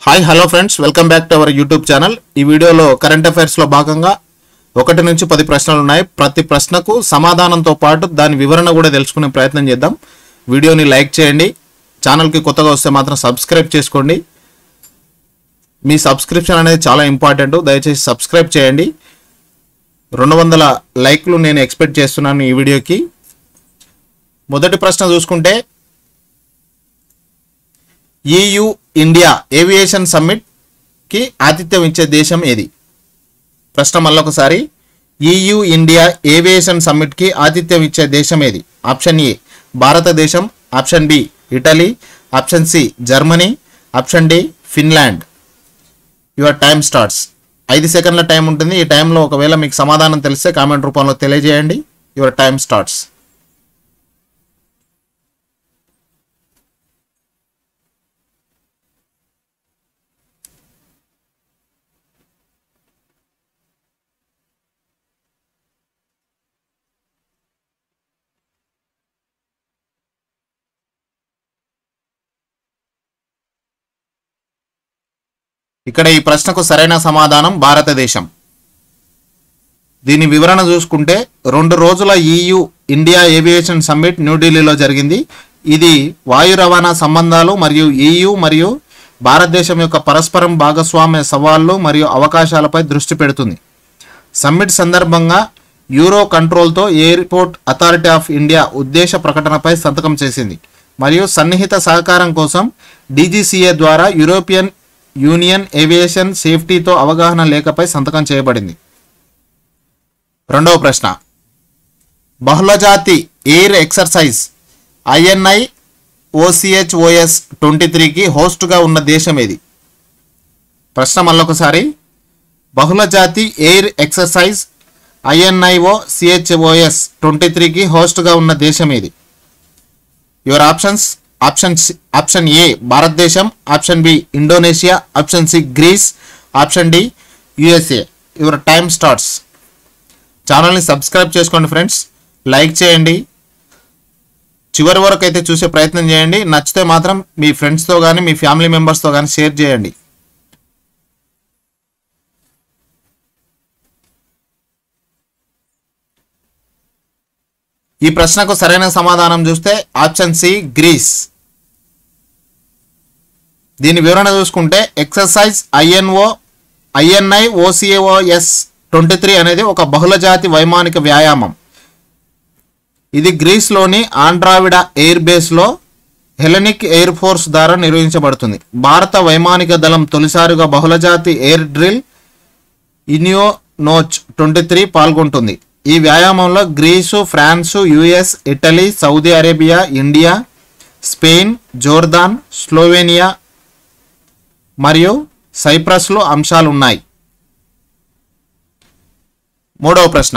hi hello friends welcome back to our YouTube channel ఈ వీడియోలో current అఫైర్స్లో భాగంగా ఒకటి నుంచి పది ప్రశ్నలు ఉన్నాయి ప్రతి ప్రశ్నకు సమాధానంతో పాటు దాని వివరణ కూడా తెలుసుకునే ప్రయత్నం చేద్దాం వీడియోని లైక్ చేయండి ఛానల్కి కొత్తగా వస్తే మాత్రం సబ్స్క్రైబ్ చేసుకోండి మీ సబ్స్క్రిప్షన్ అనేది చాలా ఇంపార్టెంట్ దయచేసి సబ్స్క్రైబ్ చేయండి రెండు వందల లైక్లు నేను ఎక్స్పెక్ట్ చేస్తున్నాను ఈ వీడియోకి మొదటి ప్రశ్న చూసుకుంటే ఈయు ఇండియా ఏవియేషన్ సమ్మిట్ కి ఆతిథ్యం ఇచ్చే దేశం ఏది ప్రశ్న మళ్ళొకసారి ఈయు ఇండియా ఏవియేషన్ సమ్మిట్ కి ఆతిథ్యం ఇచ్చే దేశం ఏది ఆప్షన్ ఏ భారతదేశం option B Italy option C Germany option D Finland your time starts ఐదు సెకండ్ల టైం ఉంటుంది ఈ టైంలో ఒకవేళ మీకు సమాధానం తెలిస్తే కామెంట్ రూపంలో తెలియజేయండి యువర్ టైం స్టార్ట్స్ ఇక్కడ ఈ ప్రశ్నకు సరైన సమాధానం భారతదేశం దీని వివరణ చూసుకుంటే రెండు రోజుల ఈయు ఇండియా ఏవియేషన్ సమ్మిట్ న్యూఢిల్లీలో జరిగింది ఇది వాయు రవాణా సంబంధాలు మరియు ఈయు మరియు భారతదేశం యొక్క పరస్పరం భాగస్వామ్య సవాళ్లు మరియు అవకాశాలపై దృష్టి పెడుతుంది సమ్మిట్ సందర్భంగా యూరో కంట్రోల్తో ఎయిర్పోర్ట్ అథారిటీ ఆఫ్ ఇండియా ఉద్దేశ ప్రకటనపై సంతకం చేసింది మరియు సన్నిహిత సహకారం కోసం డీజీసీఏ ద్వారా యూరోపియన్ యూనియన్ ఏవియేషన్ సేఫ్టీతో అవగాహన లేఖపై సంతకం చేయబడింది రెండవ ప్రశ్న బహుళజాతి air exercise INI OCHOS twenty త్రీకి హోస్ట్గా ఉన్న దేశం ఏది ప్రశ్న మళ్ళొకసారి బహుళజాతి air exercise INIO CHOS twenty త్రీకి హోస్ట్గా ఉన్న దేశం ఏది your options option C- option A భారతదేశం option B Indonesia option C Greece option D USA your time starts ఛానల్ని సబ్స్క్రైబ్ చేసుకోండి ఫ్రెండ్స్ లైక్ చేయండి చివరి వరకు అయితే చూసే ప్రయత్నం చేయండి నచ్చితే మాత్రం మీ ఫ్రెండ్స్తో కానీ మీ ఫ్యామిలీ మెంబర్స్తో కానీ షేర్ చేయండి ఈ ప్రశ్నకు సరైన సమాధానం చూస్తే ఆప్షన్ సి గ్రీస్ దీని వివరణ చూసుకుంటే exercise INO INI OCAOS twenty three అనేది ఒక బహుళజాతి వైమానిక వ్యాయామం ఇది గ్రీస్లోని ఆండ్రావిడ ఎయిర్ బేస్లో హెలెనిక్ ఎయిర్ ఫోర్స్ ద్వారా నిర్వహించబడుతుంది భారత వైమానిక దళం తొలిసారిగా బహుళజాతి air drill Iniochos twenty three పాల్గొంటుంది ఈ వ్యాయామంలో Greece France US Italy Saudi Arabia India Spain Jordan Slovenia మరియు సైప్రస్లో అంశాలు ఉన్నాయి మూడవ ప్రశ్న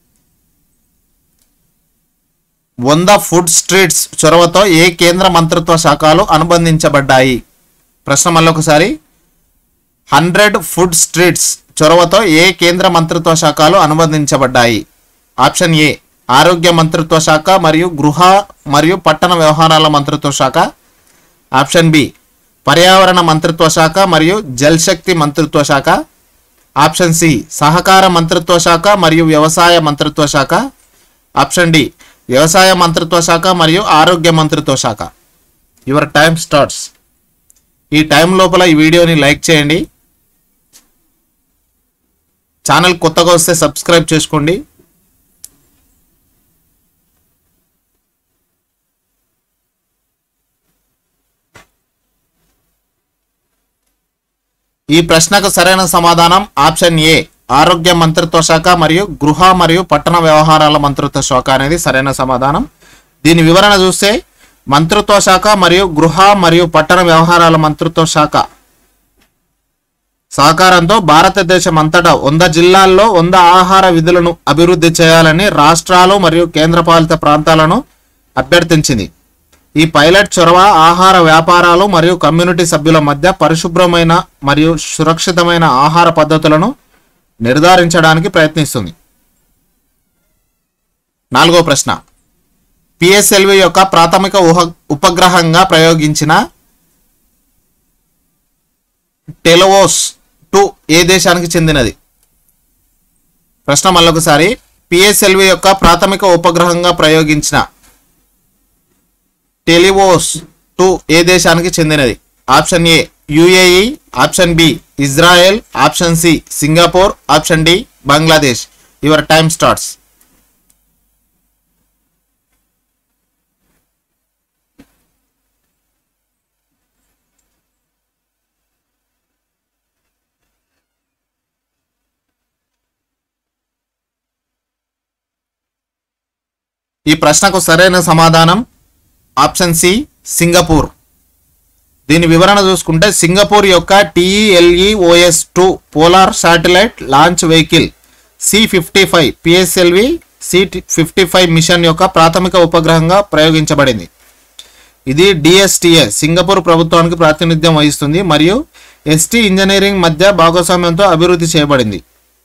వంద ఫుడ్ స్ట్రీట్స్ చొరవతో ఏ కేంద్ర మంత్రిత్వ శాఖలు అనుబంధించబడ్డాయి ప్రశ్న మళ్ళొకసారి హండ్రెడ్ ఫుడ్ స్ట్రీట్స్ చొరవతో ఏ కేంద్ర మంత్రిత్వ శాఖలు అనుబంధించబడ్డాయి ఆప్షన్ ఏ ఆరోగ్య మంత్రిత్వ శాఖ మరియు గృహ మరియు పట్టణ వ్యవహారాల మంత్రిత్వ శాఖ ఆప్షన్ బి పర్యావరణ మంత్రిత్వ శాఖ మరియు జల్ శక్తి మంత్రిత్వ శాఖ ఆప్షన్ సి సహకార మంత్రిత్వ శాఖ మరియు వ్యవసాయ మంత్రిత్వ శాఖ ఆప్షన్ డి వ్యవసాయ మంత్రిత్వ శాఖ మరియు ఆరోగ్య మంత్రిత్వ శాఖ యువర్ టైం స్టార్ట్స్ ఈ టైం లోపల ఈ వీడియోని లైక్ చేయండి ఛానల్ కొత్తగా వస్తే సబ్స్క్రైబ్ చేసుకోండి ఈ ప్రశ్నకు సరైన సమాధానం ఆప్షన్ ఏ ఆరోగ్య మంత్రిత్వ శాఖ మరియు గృహ మరియు పట్టణ వ్యవహారాల మంత్రిత్వ శాఖ అనేది సరైన సమాధానం దీని వివరణ చూస్తే మంత్రిత్వ శాఖ మరియు గృహ మరియు పట్టణ వ్యవహారాల మంత్రిత్వ శాఖ సహకారంతో భారతదేశం అంతటా వంద జిల్లాల్లో వంద ఆహార విధులను అభివృద్ధి చేయాలని రాష్ట్రాలు మరియు కేంద్రపాలిత ప్రాంతాలను అభ్యర్థించింది ఈ పైలట్ చొరవ ఆహార వ్యాపారాలు మరియు కమ్యూనిటీ సభ్యుల మధ్య పరిశుభ్రమైన మరియు సురక్షితమైన ఆహార పద్ధతులను నిర్ధారించడానికి ప్రయత్నిస్తుంది నాలుగో ప్రశ్న పిఎస్ఎల్వి యొక్క ప్రాథమిక ఊహ ఉపగ్రహంగా ప్రయోగించిన టెలవోస్ టూ ఏ దేశానికి చెందినది ప్రశ్న మళ్ళొకసారి పిఎస్ఎల్వి యొక్క ప్రాథమిక ఉపగ్రహంగా ప్రయోగించిన టెలివోస్ టూ ఏ దేశానికి చెందినది option A UAE option B Israel option C Singapore option D Bangladesh your time starts ఈ ప్రశ్నకు సరైన సమాధానం ఆప్షన్ సి సింగపూర్ దీని వివరణ చూసుకుంటే సింగపూర్ యొక్క TELEOS two polar satellite launch vehicle C fifty five PSLV C fifty five mission యొక్క ప్రాథమిక ఉపగ్రహంగా ప్రయోగించబడింది ఇది డిఎస్టిఏ సింగపూర్ ప్రభుత్వానికి ప్రాతినిధ్యం వహిస్తుంది మరియు ఎస్టీ ఇంజనీరింగ్ మధ్య భాగస్వామ్యంతో అభివృద్ధి చేయబడింది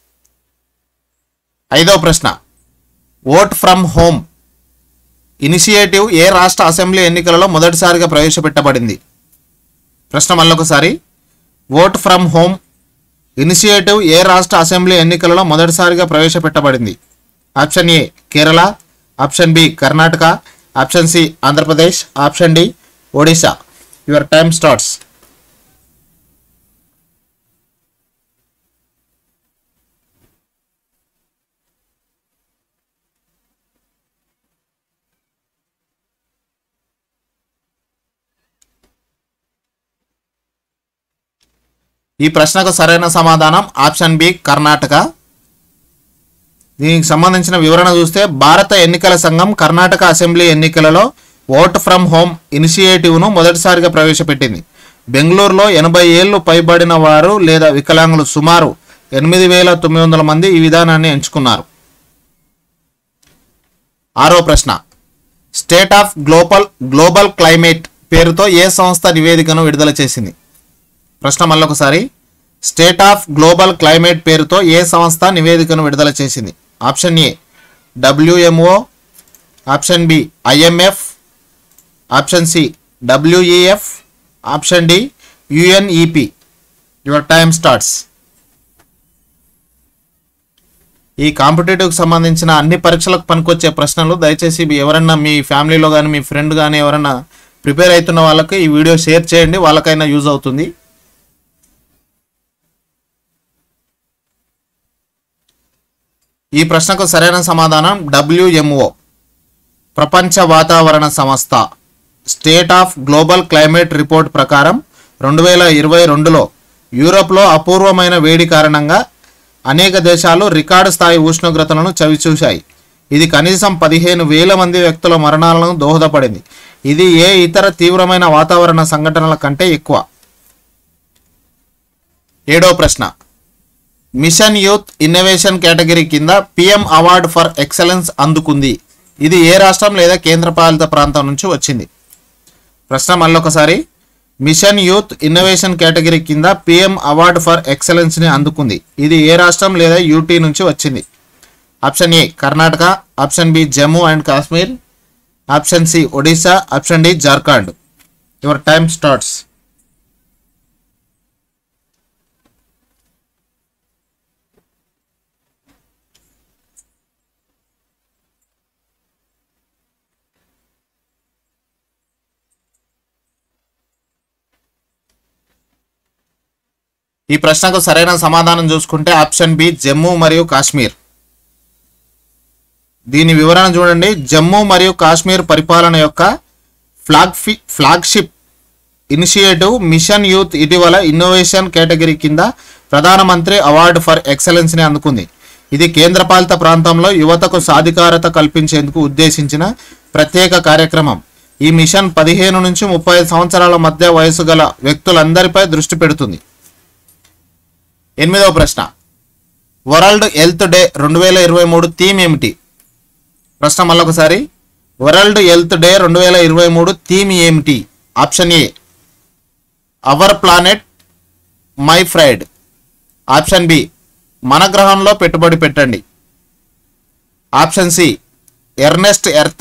ఐదవ ప్రశ్న ఓట్ ఫ్రమ్ హోమ్ ఇనిషియేటివ్ ఏ రాష్ట్ర అసెంబ్లీ ఎన్నికలలో మొదటిసారిగా ప్రవేశపెట్టబడింది ప్రశ్న మళ్ళొకసారి ఓట్ ఫ్రమ్ హోమ్ ఇనిషియేటివ్ ఏ రాష్ట్ర అసెంబ్లీ ఎన్నికలలో మొదటిసారిగా ప్రవేశపెట్టబడింది option A Kerala option B Karnataka option C Andhra Pradesh option D Odisha your time starts ఈ ప్రశ్నకు సరైన సమాధానం ఆప్షన్ బి కర్ణాటక దీనికి సంబంధించిన వివరణ చూస్తే భారత ఎన్నికల సంఘం కర్ణాటక అసెంబ్లీ ఎన్నికలలో ఓట్ ఫ్రమ్ హోమ్ ఇనిషియేటివ్ను మొదటిసారిగా ప్రవేశపెట్టింది బెంగళూరులో ఎనభై ఏళ్లు పైబడిన వారు లేదా వికలాంగులు సుమారు ఎనిమిది వేల తొమ్మిది వందల మంది ఈ విధానాన్ని ఎంచుకున్నారు ఆరో ప్రశ్న state of global global climate పేరుతో ఏ సంస్థ నివేదికను విడుదల చేసింది ప్రశ్న మళ్ళొకసారి స్టేట్ ఆఫ్ గ్లోబల్ క్లైమేట్ పేరుతో ఏ సంస్థ నివేదికను విడుదల చేసింది option A WMO option B IMF option C WEF option D UNEP your time starts ఈ కాంపిటేటివ్కి సంబంధించిన అన్ని పరీక్షలకు పనికొచ్చే ప్రశ్నలు దయచేసి మీ ఎవరన్నా మీ ఫ్యామిలీలో కానీ మీ ఫ్రెండ్ కానీ ఎవరన్నా ప్రిపేర్ అవుతున్న వాళ్ళకి ఈ వీడియో షేర్ చేయండి వాళ్ళకైనా యూజ్ అవుతుంది ఈ ప్రశ్నకు సరైన సమాధానం డబ్ల్యూఎంఓ ప్రపంచ వాతావరణ సంస్థ state of global climate report ప్రకారం రెండు వేల ఇరవై రెండులో యూరోప్లో అపూర్వమైన వేడి కారణంగా అనేక దేశాలు రికార్డు స్థాయి ఉష్ణోగ్రతలను చవిచూశాయి ఇది కనీసం పదిహేను వేల మంది వ్యక్తుల మరణాలను దోహదపడింది ఇది ఏ ఇతర తీవ్రమైన వాతావరణ సంఘటనల కంటే ఎక్కువ ఏడో ప్రశ్న మిషన్ యూత్ ఇన్నోవేషన్ కేటగిరీ కింద పిఎం అవార్డు ఫర్ ఎక్సలెన్స్ అందుకుంది ఇది ఏ రాష్ట్రం లేదా కేంద్రపాలిత ప్రాంతం నుంచి వచ్చింది ప్రశ్న మళ్ళొకసారి మిషన్ యూత్ ఇన్నోవేషన్ కేటగిరీ కింద పిఎం అవార్డు ఫర్ ఎక్సలెన్స్ని అందుకుంది ఇది ఏ రాష్ట్రం లేదా యూటీ నుంచి వచ్చింది option A Karnataka option B Jammu and Kashmir option C Odisha option D Jharkhand your time starts ఈ ప్రశ్నకు సరైన సమాధానం చూసుకుంటే ఆప్షన్ బి జమ్మూ మరియు కాశ్మీర్ దీని వివరణ చూడండి జమ్మూ మరియు కాశ్మీర్ పరిపాలన యొక్క flag flagship initiative mission youth ఇటీవల ఇన్నోవేషన్ కేటగిరీ కింద ప్రధానమంత్రి అవార్డు ఫర్ ఎక్సలెన్స్ని అందుకుంది ఇది కేంద్రపాలిత ప్రాంతంలో యువతకు సాధికారత కల్పించేందుకు ఉద్దేశించిన ప్రత్యేక కార్యక్రమం ఈ మిషన్ పదిహేను నుంచి ముప్పై సంవత్సరాల మధ్య వయసు గల వ్యక్తులందరిపై దృష్టి పెడుతుంది ఎనిమిదవ ప్రశ్న వరల్డ్ హెల్త్ డే రెండు వేల ఇరవై మూడు థీమ్ ఏమిటి ప్రశ్న మళ్ళొకసారి వరల్డ్ హెల్త్ డే రెండు వేల ఇరవై మూడు థీమ్ ఏమిటి option A our planet my pride option B మన గ్రహంలో పెట్టుబడి పెట్టండి option C earnest earth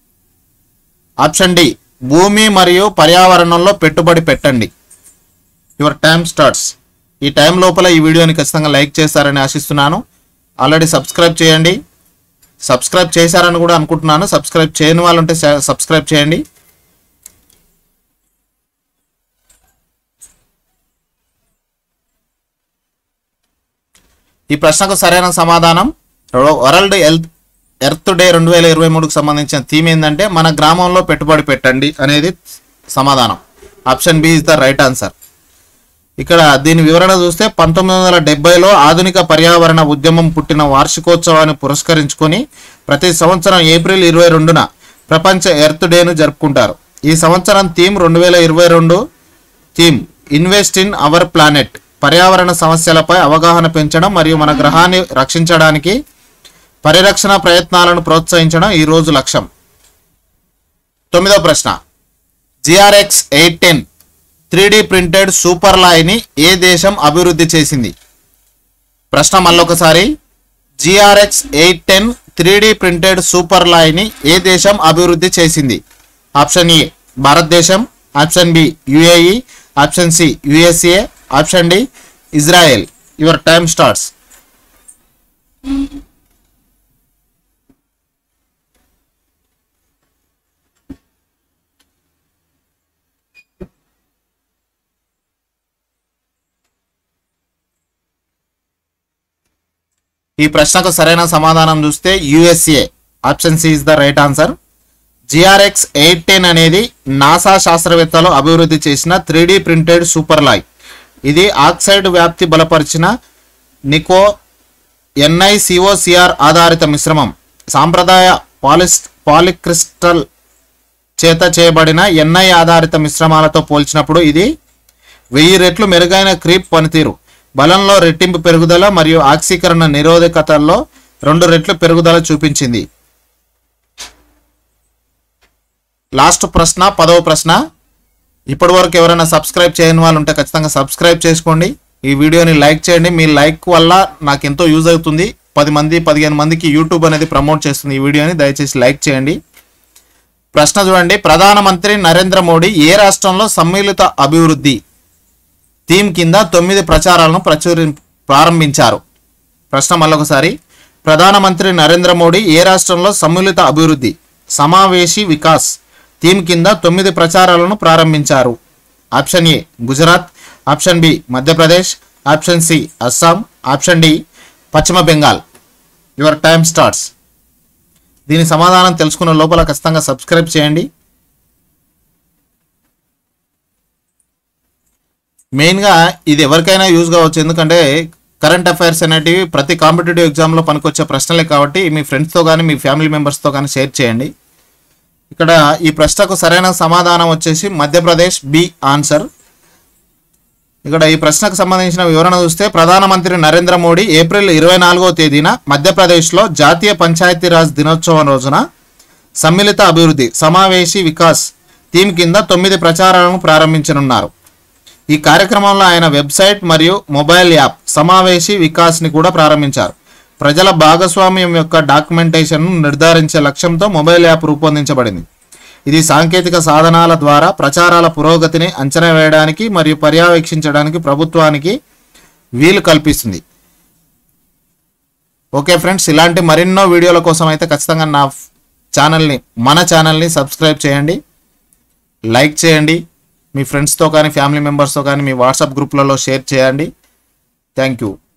option D భూమి మరియు పర్యావరణంలో పెట్టుబడి పెట్టండి యువర్ టైమ్ స్టార్ట్స్ ఈ టైం లోపల ఈ వీడియోని ఖచ్చితంగా లైక్ చేస్తారని ఆశిస్తున్నాను ఆల్రెడీ సబ్స్క్రైబ్ చేయండి సబ్స్క్రైబ్ చేశారని కూడా అనుకుంటున్నాను సబ్స్క్రైబ్ చేయని వాళ్ళు ఉంటే స- సబ్స్క్రైబ్ చేయండి ఈ ప్రశ్నకు సరైన సమాధానం వరల్డ్ హెల్త్ ఎర్త్ డే రెండు వేల ఇరవై మూడుకు సంబంధించిన థీమ్ ఏంటంటే మన గ్రామంలో పెట్టుబడి పెట్టండి అనేది సమాధానం option B is the right answer ఇక్కడ దీని వివరణ చూస్తే పంతొమ్మిది వందల డెబ్బైలో ఆధునిక పర్యావరణ ఉద్యమం పుట్టిన వార్షికోత్సవాన్ని పురస్కరించుకొని ప్రతి సంవత్సరం ఏప్రిల్ ఇరవై రెండున ప్రపంచ ఎర్త్ డేను జరుపుకుంటారు ఈ సంవత్సరం థీమ్ రెండు వేల ఇరవై రెండు theme invest in our planet పర్యావరణ సమస్యలపై అవగాహన పెంచడం మరియు మన గ్రహాన్ని రక్షించడానికి పరిరక్షణ ప్రయత్నాలను ప్రోత్సహించడం ఈ రోజు లక్ష్యం తొమ్మిదో ప్రశ్న GRX eight ten three D printed సూపర్ లాయ్ని ఏ దేశం అభివృద్ధి చేసింది ప్రశ్న మళ్ళొకసారి GRX eight ten three D printed సూపర్ లాయ్ని ఏ దేశం అభివృద్ధి చేసింది ఆప్షన్ ఏ భారతదేశం option B UAE option C USA option D Israel your time starts ఈ ప్రశ్నకు సరైన సమాధానం చూస్తే USA option C is the right answer GRX eight ten అనేది నాసా శాస్త్రవేత్తలు అభివృద్ధి చేసిన త్రీ డి ప్రింటెడ్ సూపర్ లాయ్ ఇది ఆక్సైడ్ వ్యాప్తి బలపరిచిన నికో ఎన్ఐసిఓసిఆర్ ఆధారిత మిశ్రమం సాంప్రదాయ పాలిస్ పాలిక్రిస్టల్ చేత చేయబడిన ఎన్ఐ ఆధారిత మిశ్రమాలతో పోల్చినప్పుడు ఇది వెయ్యి రెట్లు మెరుగైన క్రీప్ పనితీరు బలంలో రెట్టింపు పెరుగుదల మరియు ఆక్సీకరణ నిరోధకతల్లో రెండు రెట్లు పెరుగుదల చూపించింది లాస్ట్ ప్రశ్న పదవ ప్రశ్న ఇప్పటి వరకు ఎవరైనా సబ్స్క్రైబ్ చేయని వాళ్ళు ఉంటే ఖచ్చితంగా సబ్స్క్రైబ్ చేసుకోండి ఈ వీడియోని లైక్ చేయండి మీ లైక్ వల్ల నాకు ఎంతో యూజ్ అవుతుంది పది మంది పదిహేను మందికి యూట్యూబ్ అనేది ప్రమోట్ చేస్తుంది ఈ వీడియోని దయచేసి లైక్ చేయండి ప్రశ్న చూడండి ప్రధానమంత్రి నరేంద్ర మోడీ ఏ రాష్ట్రంలో సమ్మిళిత అభివృద్ధి థీమ్ కింద తొమ్మిది ప్రచారాలను ప్రచురి ప్రారంభించారు ప్రశ్న మళ్ళొకసారి ప్రధానమంత్రి నరేంద్ర మోడీ ఏ రాష్ట్రంలో సమ్మిళిత అభివృద్ధి సమావేశీ వికాస్ థీమ్ కింద తొమ్మిది ప్రచారాలను ప్రారంభించారు option A Gujarat option B Madhya Pradesh option C Assam option D పశ్చిమ బెంగాల్ యువర్ టైమ్ స్టార్ట్స్ దీని సమాధానం తెలుసుకున్న లోపల ఖచ్చితంగా సబ్స్క్రైబ్ చేయండి మెయిన్గా ఇది ఎవరికైనా యూజ్ కావచ్చు ఎందుకంటే కరెంట్ అఫైర్స్ అనేటివి ప్రతి కాంపిటేటివ్ ఎగ్జామ్లో పనికొచ్చే ప్రశ్నలే కాబట్టి మీ ఫ్రెండ్స్తో కానీ మీ ఫ్యామిలీ మెంబర్స్తో కానీ షేర్ చేయండి ఇక్కడ ఈ ప్రశ్నకు సరైన సమాధానం వచ్చేసి మధ్యప్రదేశ్ బి ఆన్సర్ ఇక్కడ ఈ ప్రశ్నకు సంబంధించిన వివరణ చూస్తే ప్రధానమంత్రి నరేంద్ర మోడీ ఏప్రిల్ ఇరవై నాలుగో తేదీన మధ్యప్రదేశ్లో జాతీయ పంచాయతీరాజ్ దినోత్సవం రోజున సమ్మిళిత అభివృద్ధి సమావేశీ వికాస్ థీమ్ కింద తొమ్మిది ప్రచారాలను ప్రారంభించనున్నారు ఈ కార్యక్రమంలో ఆయన వెబ్సైట్ మరియు మొబైల్ యాప్ సమావేశీ వికాస్ని కూడా ప్రారంభించారు ప్రజల భాగస్వామ్యం యొక్క డాక్యుమెంటేషన్ను నిర్ధారించే లక్ష్యంతో మొబైల్ యాప్ రూపొందించబడింది ఇది సాంకేతిక సాధనాల ద్వారా ప్రచారాల పురోగతిని అంచనా వేయడానికి మరియు పర్యవేక్షించడానికి ప్రభుత్వానికి వీలు కల్పిస్తుంది ఓకే ఫ్రెండ్స్ ఇలాంటి మరెన్నో వీడియోల కోసం అయితే ఖచ్చితంగా నా ఛానల్ని మన ఛానల్ని సబ్స్క్రైబ్ చేయండి లైక్ చేయండి మీ ఫ్రెండ్స్తో కానీ ఫ్యామిలీ మెంబర్స్తో కానీ మీ వాట్సాప్ గ్రూప్లలో షేర్ చేయండి థ్యాంక్ యూ